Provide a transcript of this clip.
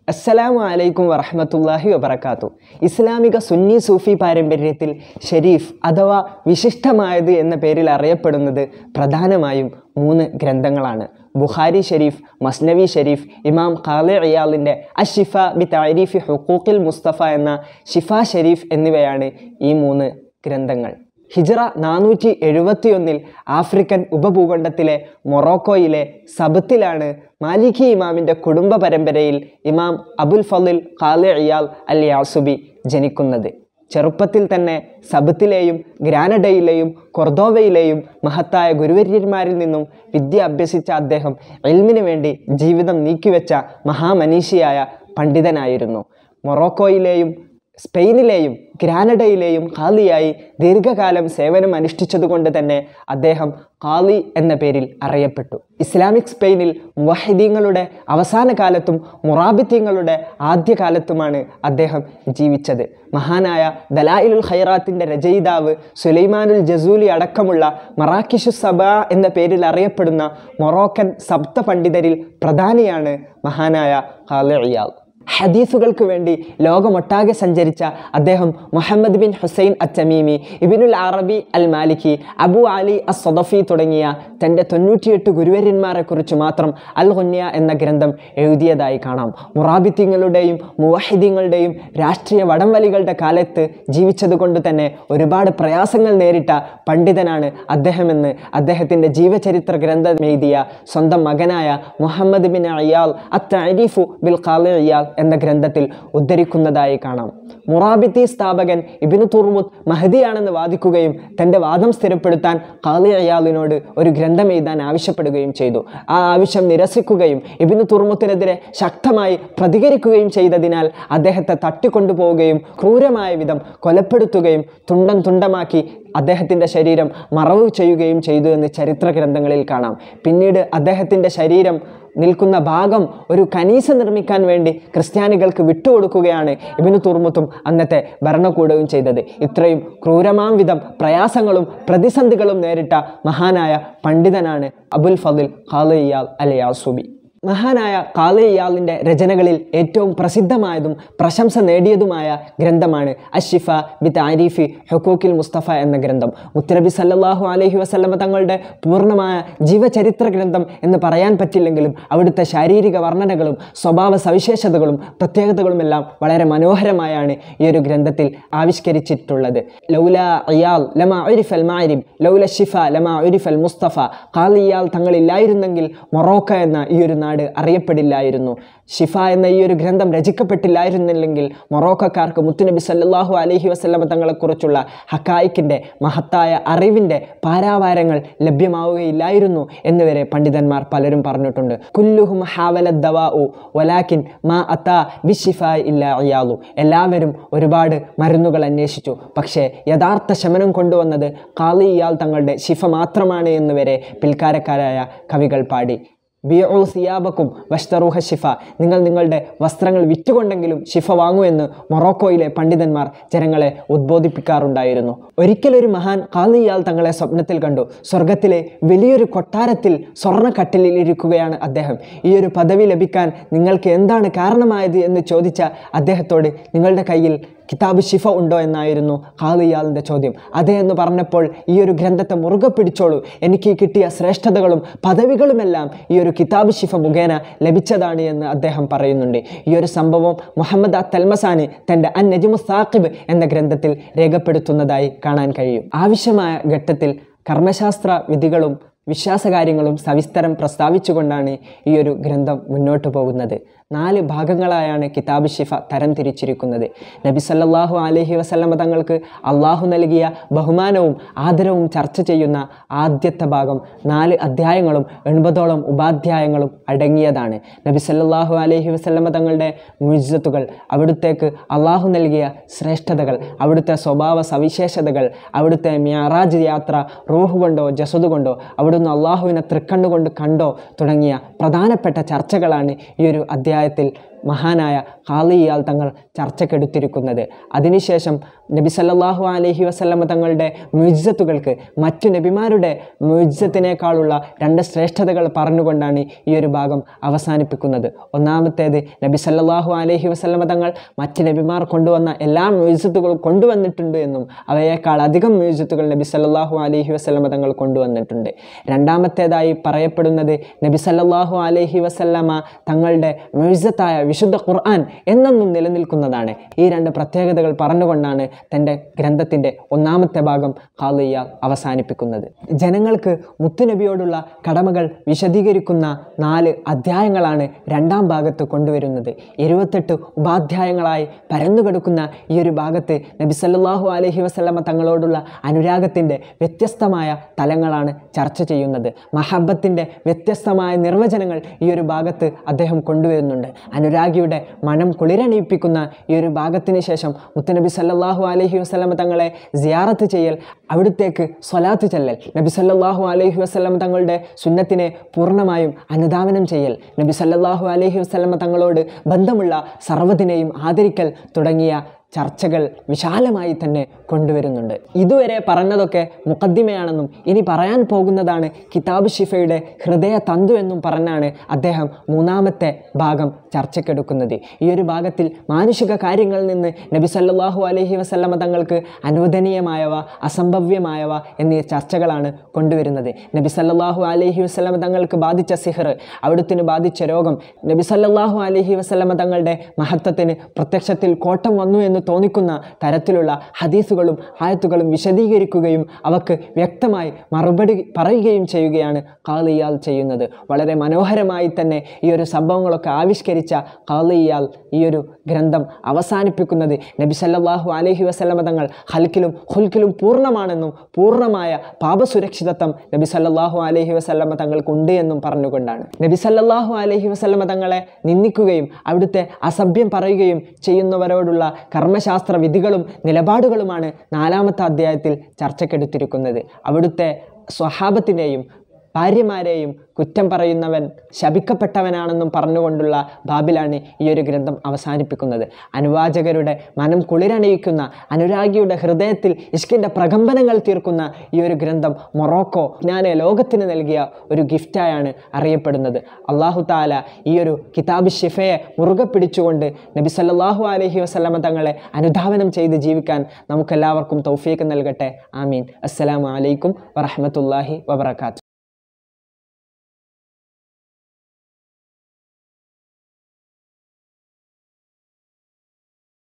അസ്സലാമു അലൈക്കും വറഹമത്തല്ലാഹി വബർക്കാത്തു ഇസ്ലാമിക സുന്നി സൂഫി പാരമ്പര്യത്തിൽ ഷെരീഫ് അഥവാ വിശിഷ്ടമായത് എന്ന പേരിൽ അറിയപ്പെടുന്നത് പ്രധാനമായും മൂന്ന് ഗ്രന്ഥങ്ങളാണ് ബുഖാരി ഷെരീഫ് മസ്നവി ഷെരീഫ് ഇമാം ഖാലെ ഇയാളിൻ്റെ അഷിഫ ബി താരിഫി ഹുക്കൂക്കിൽ മുസ്തഫ എന്ന ഷിഫ ഷെരീഫ് എന്നിവയാണ് ഈ മൂന്ന് ഗ്രന്ഥങ്ങൾ ഹിജ്റ നാനൂറ്റി എഴുപത്തിയൊന്നിൽ ആഫ്രിക്കൻ ഉപഭൂഖണ്ഡത്തിലെ മൊറോക്കോയിലെ സബത്തിലാണ് മാലിക്കി ഇമാമിൻ്റെ കുടുംബ പരമ്പരയിൽ ഇമാം അബുൽ ഫലിൽ ഖാലെ ഇയാൽ അൽ യാസുബി ജനിക്കുന്നത് ചെറുപ്പത്തിൽ തന്നെ സബത്തിലെയും ഗ്രാനഡയിലെയും കൊർദോവയിലെയും മഹത്തായ ഗുരുവര്യന്മാരിൽ നിന്നും വിദ്യ അഭ്യസിച്ച അദ്ദേഹം എൽമിനു വേണ്ടി ജീവിതം നീക്കിവെച്ച മഹാമനീഷിയായ പണ്ഡിതനായിരുന്നു മൊറോക്കോയിലെയും സ്പെയിനിലെയും ഗ്രാനഡയിലെയും ഖാലിയായി ദീർഘകാലം സേവനം അനുഷ്ഠിച്ചതുകൊണ്ട് തന്നെ അദ്ദേഹം ഖാലി എന്ന പേരിൽ അറിയപ്പെട്ടു ഇസ്ലാമിക് സ്പെയിനിൽ മുവഹിദീങ്ങളുടെ അവസാന കാലത്തും മുറാബിത്തീങ്ങളുടെ ആദ്യകാലത്തുമാണ് അദ്ദേഹം ജീവിച്ചത് മഹാനായ ദലായിലുൽ ഖൈറാത്തിൻ്റെ രചയിതാവ് സുലൈമാനുൽ ജസൂലി അടക്കമുള്ള മറാക്കിഷു സബ എന്ന പേരിൽ അറിയപ്പെടുന്ന മൊറോക്കൻ സപ്ത പണ്ഡിതരിൽ പ്രധാനിയാണ് മഹാനായ ഖാലിയാൽ ഹദീസുകൾക്ക് വേണ്ടി ലോകമൊട്ടാകെ സഞ്ചരിച്ച അദ്ദേഹം മുഹമ്മദ് ബിൻ ഹുസൈൻ അത്തമീമി ഇബിനുൽ അറബി അൽ മാലിക്കി അബു അലി അസ് സൊദഫി തുടങ്ങിയ തൻ്റെ തൊണ്ണൂറ്റിയെട്ട് ഗുരുവര്യന്മാരെക്കുറിച്ച് മാത്രം അൽ ഹുന്യ എന്ന ഗ്രന്ഥം എഴുതിയതായി കാണാം മുറാബിത്യങ്ങളുടെയും മുവഹിദ്യങ്ങളുടെയും രാഷ്ട്രീയ വടംവലികളുടെ കാലത്ത് ജീവിച്ചതുകൊണ്ട് തന്നെ ഒരുപാട് പ്രയാസങ്ങൾ നേരിട്ട പണ്ഡിതനാണ് അദ്ദേഹമെന്ന് അദ്ദേഹത്തിൻ്റെ ജീവചരിത്ര ഗ്രന്ഥം എഴുതിയ സ്വന്തം മകനായ മുഹമ്മദ് ബിൻ അയാൽ അത്തരീഫു ബിൽ ഖാലി അയാൽ എന്ന ഗ്രന്ഥത്തിൽ ഉദ്ധരിക്കുന്നതായി കാണാം മുറാബിത്തി സ്ഥാപകൻ ഇബിനു തുർമുദ് മഹദിയാണെന്ന് വാദിക്കുകയും തൻ്റെ വാദം സ്ഥിരപ്പെടുത്താൻ ഖാലി അയാലിനോട് ഒരു ഗ്രന്ഥം എഴുതാൻ ആവശ്യപ്പെടുകയും ചെയ്തു ആ ആവശ്യം നിരസിക്കുകയും ഇബിനു തുർമുത്തിനെതിരെ ശക്തമായി പ്രതികരിക്കുകയും ചെയ്തതിനാൽ അദ്ദേഹത്തെ തട്ടിക്കൊണ്ടുപോവുകയും ക്രൂരമായ വിധം കൊലപ്പെടുത്തുകയും തുണ്ടം തുണ്ടമാക്കി അദ്ദേഹത്തിൻ്റെ ശരീരം മറവ് ചെയ്യുകയും ചെയ്തു എന്ന് ചരിത്ര ഗ്രന്ഥങ്ങളിൽ കാണാം പിന്നീട് അദ്ദേഹത്തിൻ്റെ ശരീരം നിൽക്കുന്ന ഭാഗം ഒരു കനീസ നിർമ്മിക്കാൻ വേണ്ടി ക്രിസ്ത്യാനികൾക്ക് വിട്ടുകൊടുക്കുകയാണ് ഇബിനു തുർമുത്തും അന്നത്തെ ഭരണകൂടവും ചെയ്തത് ഇത്രയും ക്രൂരമാം വിധം പ്രയാസങ്ങളും പ്രതിസന്ധികളും നേരിട്ട മഹാനായ പണ്ഡിതനാണ് അബുൽ ഫദിൽ ഖാലിയാൽ അലയാസുബി മഹാനായ കാളിയാലിൻ്റെ രചനകളിൽ ഏറ്റവും പ്രസിദ്ധമായതും പ്രശംസ നേടിയതുമായ ഗ്രന്ഥമാണ് അഷിഫ ബി താരിഫി ഹുക്കൂക്കിൽ മുസ്തഫ എന്ന ഗ്രന്ഥം മുത്തനബി സല്ലാഹു അലഹി വസ്ലമ തങ്ങളുടെ പൂർണ്ണമായ ജീവചരിത്ര ഗ്രന്ഥം എന്ന് പറയാൻ പറ്റില്ലെങ്കിലും അവിടുത്തെ ശാരീരിക വർണ്ണനകളും സ്വഭാവ സവിശേഷതകളും പ്രത്യേകതകളുമെല്ലാം വളരെ മനോഹരമായാണ് ഈ ഒരു ഗ്രന്ഥത്തിൽ ആവിഷ്കരിച്ചിട്ടുള്ളത് ലൗല അയാൽ ലമ ഉരിഫ് അൽ മാരിബ് ലൗല ഷിഫ ലമ ഉരിഫ് അൽ മുസ്തഫ കാളിയാൽ തങ്ങളില്ലായിരുന്നെങ്കിൽ മൊറോക്ക എന്ന ഈ ഒരു നാട് അറിയപ്പെടില്ലായിരുന്നു ഷിഫ എന്ന ഈ ഒരു ഗ്രന്ഥം രചിക്കപ്പെട്ടില്ലായിരുന്നില്ലെങ്കിൽ മൊറോക്കക്കാർക്ക് മുത്തുനബി സല്ലാഹു അലഹി വസ്ലമ തങ്ങളെക്കുറിച്ചുള്ള ഹക്കായിക്കിൻ്റെ മഹത്തായ അറിവിൻ്റെ പാരാവാരങ്ങൾ ലഭ്യമാവുകയില്ലായിരുന്നു എന്നുവരെ പണ്ഡിതന്മാർ പലരും പറഞ്ഞിട്ടുണ്ട് കുല്ലുഹും ഹാവല ദവാ ഉ വലാക്കിൻ മാ അത്ത ബിഷിഫ ഇല്ല അയാളു എല്ലാവരും ഒരുപാട് മരുന്നുകൾ അന്വേഷിച്ചു പക്ഷേ യഥാർത്ഥ ശമനം കൊണ്ടുവന്നത് കാളി ഇയാൾ തങ്ങളുടെ ശിഫ മാത്രമാണ് എന്നുവരെ പിൽക്കാരക്കാരായ കവികൾ പാടി ബിയു സിയാബക്കും വഷ്തറൂഹ ഷിഫ നിങ്ങൾ നിങ്ങളുടെ വസ്ത്രങ്ങൾ വിറ്റുകൊണ്ടെങ്കിലും ഷിഫ വാങ്ങൂ എന്ന് മൊറോക്കോയിലെ പണ്ഡിതന്മാർ ജനങ്ങളെ ഉദ്ബോധിപ്പിക്കാറുണ്ടായിരുന്നു ഒരിക്കലൊരു മഹാൻ കാളിയാൽ തങ്ങളെ സ്വപ്നത്തിൽ കണ്ടു സ്വർഗത്തിലെ വലിയൊരു കൊട്ടാരത്തിൽ സ്വർണ്ണ കട്ടിലിൽ ഇരിക്കുകയാണ് അദ്ദേഹം ഈ ഒരു പദവി ലഭിക്കാൻ നിങ്ങൾക്ക് എന്താണ് കാരണമായത് എന്ന് ചോദിച്ച അദ്ദേഹത്തോട് നിങ്ങളുടെ കയ്യിൽ കിതാബ് ഷിഫ ഉണ്ടോ എന്നായിരുന്നു ഖാലിയാലിൻ്റെ ചോദ്യം അതെ എന്ന് പറഞ്ഞപ്പോൾ ഈ ഒരു ഗ്രന്ഥത്തെ മുറുകെ പിടിച്ചോളൂ എനിക്ക് കിട്ടിയ ശ്രേഷ്ഠതകളും പദവികളുമെല്ലാം ഈ ഒരു കിതാബ് ഷിഫ മുഖേന ലഭിച്ചതാണ് എന്ന് അദ്ദേഹം പറയുന്നുണ്ട് ഈ ഒരു സംഭവം മുഹമ്മദ് അ തൽമസാന് തൻ്റെ അൻ നജിമു സാഖിബ് എന്ന ഗ്രന്ഥത്തിൽ രേഖപ്പെടുത്തുന്നതായി കാണാൻ കഴിയും ആവശ്യമായ ഘട്ടത്തിൽ കർമ്മശാസ്ത്ര വിധികളും വിശ്വാസകാര്യങ്ങളും സവിസ്തരം പ്രസ്താവിച്ചുകൊണ്ടാണ് ഈ ഒരു ഗ്രന്ഥം മുന്നോട്ട് പോകുന്നത് നാല് ഭാഗങ്ങളായാണ് കിതാബ് ഷിഫ തരം തിരിച്ചിരിക്കുന്നത് നബി സല്ലാഹു അലഹി വസല്ലമ തങ്ങൾക്ക് അള്ളാഹു നൽകിയ ബഹുമാനവും ആദരവും ചർച്ച ചെയ്യുന്ന ആദ്യത്തെ ഭാഗം നാല് അധ്യായങ്ങളും എൺപതോളം ഉപാധ്യായങ്ങളും അടങ്ങിയതാണ് നബി സല്ലാഹു അലഹി വസല്ലമ തങ്ങളുടെ മുജ്ജത്തുകൾ അവിടുത്തേക്ക് അള്ളാഹു നൽകിയ ശ്രേഷ്ഠതകൾ അവിടുത്തെ സ്വഭാവ സവിശേഷതകൾ അവിടുത്തെ മ്യാറാജ് യാത്ര റൂഹ് കൊണ്ടോ ജസദ് കൊണ്ടോ അവിടുന്ന് അള്ളാഹുവിനെ തൃക്കണ്ണുകൊണ്ട് കണ്ടോ തുടങ്ങിയ പ്രധാനപ്പെട്ട ചർച്ചകളാണ് ഈ ഒരു അധ്യായത്തിൽ മഹാനായ ഖാലിയാൽ തങ്ങൾ ചർച്ചക്കെടുത്തിരിക്കുന്നത് അതിനുശേഷം നബി സല്ലല്ലാഹു അലൈഹി വസല്ലമ തങ്ങളുടെ മുജ്ജത്തുകൾക്ക് മറ്റു നബിമാരുടെ മുജ്ജത്തിനേക്കാളുള്ള രണ്ട് ശ്രേഷ്ഠതകൾ പറഞ്ഞുകൊണ്ടാണ് ഈ ഒരു ഭാഗം അവസാനിപ്പിക്കുന്നത് ഒന്നാമത്തേത് നബി സല്ലല്ലാഹു അലൈഹി വസല്ലമ തങ്ങൾ മറ്റ് നബിമാർ കൊണ്ടുവന്ന എല്ലാ മ്യൂസിയത്തുകളും കൊണ്ടുവന്നിട്ടുണ്ട് എന്നും അവയേക്കാൾ അധികം മ്യൂസിയത്തുകൾ നബി സല്ലല്ലാഹു അലൈഹി വസല്ലമ തങ്ങൾ കൊണ്ടുവന്നിട്ടുണ്ട് രണ്ടാമത്തേതായി പറയപ്പെടുന്നത് നബി സല്ലല്ലാഹു അലൈഹി വസല്ലമ തങ്ങളുടെ മ്യൂസിയത്തായ വിശുദ്ധ ഖുർആൻ എന്നെന്നും നിലനിൽക്കുന്നതാണ് ഈ രണ്ട് പ്രത്യേകതകൾ പറഞ്ഞുകൊണ്ടാണ് തൻ്റെ ഗ്രന്ഥത്തിൻ്റെ ഒന്നാമത്തെ ഭാഗം ഖാലിയ അവസാനിപ്പിക്കുന്നത് ജനങ്ങൾക്ക് മുത്തുനബിയോടുള്ള കടമകൾ വിശദീകരിക്കുന്ന നാല് അധ്യായങ്ങളാണ് രണ്ടാം ഭാഗത്ത് കൊണ്ടുവരുന്നത് ഇരുപത്തെട്ട് ഉപാധ്യായങ്ങളായി പരന്നുകിടക്കുന്ന ഈ ഒരു ഭാഗത്ത് നബി സല്ലല്ലാഹു അലൈഹി വസല്ലമ തങ്ങളോടുള്ള അനുരാഗത്തിൻ്റെ വ്യത്യസ്തമായ തലങ്ങളാണ് ചർച്ച ചെയ്യുന്നത് മഹബത്തിൻ്റെ വ്യത്യസ്തമായ നിർവചനങ്ങൾ ഈ ഒരു ഭാഗത്ത് അദ്ദേഹം കൊണ്ടുവരുന്നുണ്ട് അനുരാഗിയുടെ മനം കുളിരണിയിപ്പിക്കുന്ന ഈ ഒരു ഭാഗത്തിന് ശേഷം മുത്തുനബി സല്ലല്ലാഹു അലൈഹി വസല്ലമ തങ്ങളെ സിയാറത്ത് ചെയ്യൽ അവിടുത്തേക്ക് സ്വലാത്ത് ചെല്ലൽ നബി സല്ലല്ലാഹു അലൈഹി വസല്ലമ തങ്ങളുടെ സുന്നത്തിനെ പൂർണ്ണമായും അനുധാവനം ചെയ്യൽ നബി സല്ലല്ലാഹു അലൈഹി വസല്ലമ തങ്ങളോട് ബന്ധമുള്ള സർവ്വതിനെയും ആദരിക്കൽ തുടങ്ങിയ ചർച്ചകൾ വിശാലമായി തന്നെ കൊണ്ടുവരുന്നുണ്ട് ഇതുവരെ പറഞ്ഞതൊക്കെ മുഖദ്ദിമയാണെന്നും ഇനി പറയാൻ പോകുന്നതാണ് കിതാബ് ഷിഫയുടെ ഹൃദയ തന്തു എന്നും പറഞ്ഞാണ് അദ്ദേഹം മൂന്നാമത്തെ ഭാഗം ചർച്ചയ്ക്കെടുക്കുന്നത് ഈ ഒരു ഭാഗത്തിൽ മാനുഷിക കാര്യങ്ങളിൽ നിന്ന് നബി സല്ലല്ലാഹു അലൈഹി വസല്ലമ തങ്ങൾക്ക് അനുവദനീയമായവ അസംഭവ്യമായവ എന്നീ ചർച്ചകളാണ് കൊണ്ടുവരുന്നത് നബി സല്ലല്ലാഹു അലൈഹി വസല്ലമ തങ്ങൾക്ക് ബാധിച്ച സിഹർ അവിടുത്തിന് ബാധിച്ച രോഗം നബി സല്ലല്ലാഹു അലൈഹി വസല്ലമ തങ്ങളുടെ മഹത്വത്തിന് പ്രത്യക്ഷത്തിൽ കോട്ടം വന്നു എന്ന് തോന്നിക്കുന്ന തരത്തിലുള്ള ഹദീസുകളും ആയത്തുകളും വിശദീകരിക്കുകയും അവക്ക് വ്യക്തമായി മറുപടി പറയുകയും ചെയ്യുകയാണ് ഖാലിയാൽ ചെയ്യുന്നത് വളരെ മനോഹരമായി തന്നെ ഈ ഒരു സംഭവങ്ങളൊക്കെ ആവിഷ്കരിച്ച ഖാലിയാൽ ഈ ഒരു ഗ്രന്ഥം അവസാനിപ്പിക്കുന്നത് നബി സല്ലല്ലാഹു അലൈഹി വസല്ലമ തങ്ങൾ ഹൽക്കിലും ഹുൽക്കിലും പൂർണ്ണമാണെന്നും പൂർണ്ണമായ പാപസുരക്ഷിതത്വം നബി സല്ലല്ലാഹു അലൈഹി വസല്ലമ തങ്ങൾക്കുണ്ട് എന്നും പറഞ്ഞുകൊണ്ടാണ് നബി സല്ലല്ലാഹു അലൈഹി വസല്ലമ തങ്ങളെ നിന്ദിക്കുകയും അവിടുത്തെ അസഭ്യം പറയുകയും ചെയ്യുന്നവരോടുള്ള കർമ്മശാസ്ത്ര വിധികളും നിലപാടുകളുമാണ് നാലാമത്തെ അധ്യായത്തിൽ ചർച്ചക്കെടുത്തിരിക്കുന്നത് അവിടുത്തെ സ്വഹാബത്തിനെയും ഭാര്യമാരെയും കുറ്റം പറയുന്നവൻ ശപിക്കപ്പെട്ടവനാണെന്നും പറഞ്ഞുകൊണ്ടുള്ള ബാബിലാണ് ഈ ഒരു ഗ്രന്ഥം അവസാനിപ്പിക്കുന്നത് അനുവാചകരുടെ മനം കുളിരണിയിക്കുന്ന അനുരാഗിയുടെ ഹൃദയത്തിൽ ഇഷ്കിൻ്റെ പ്രകമ്പനങ്ങൾ തീർക്കുന്ന ഈ ഒരു ഗ്രന്ഥം മൊറോക്കോ ഞാൻ ലോകത്തിന് നൽകിയ ഒരു ഗിഫ്റ്റായാണ് അറിയപ്പെടുന്നത് അള്ളാഹു താല ഈ ഒരു കിതാബ് ഷിഫയെ മുറുകെ പിടിച്ചുകൊണ്ട് നബി സല്ലല്ലാഹു അലൈഹി വസല്ലമ തങ്ങളെ അനുധാവനം ചെയ്ത് ജീവിക്കാൻ നമുക്കെല്ലാവർക്കും തൗഫീക്ക് നൽകട്ടെ ആമീൻ അസ്സലാമു അലൈക്കും വറഹ്മത്തുള്ളാഹി വബറകാത്ത്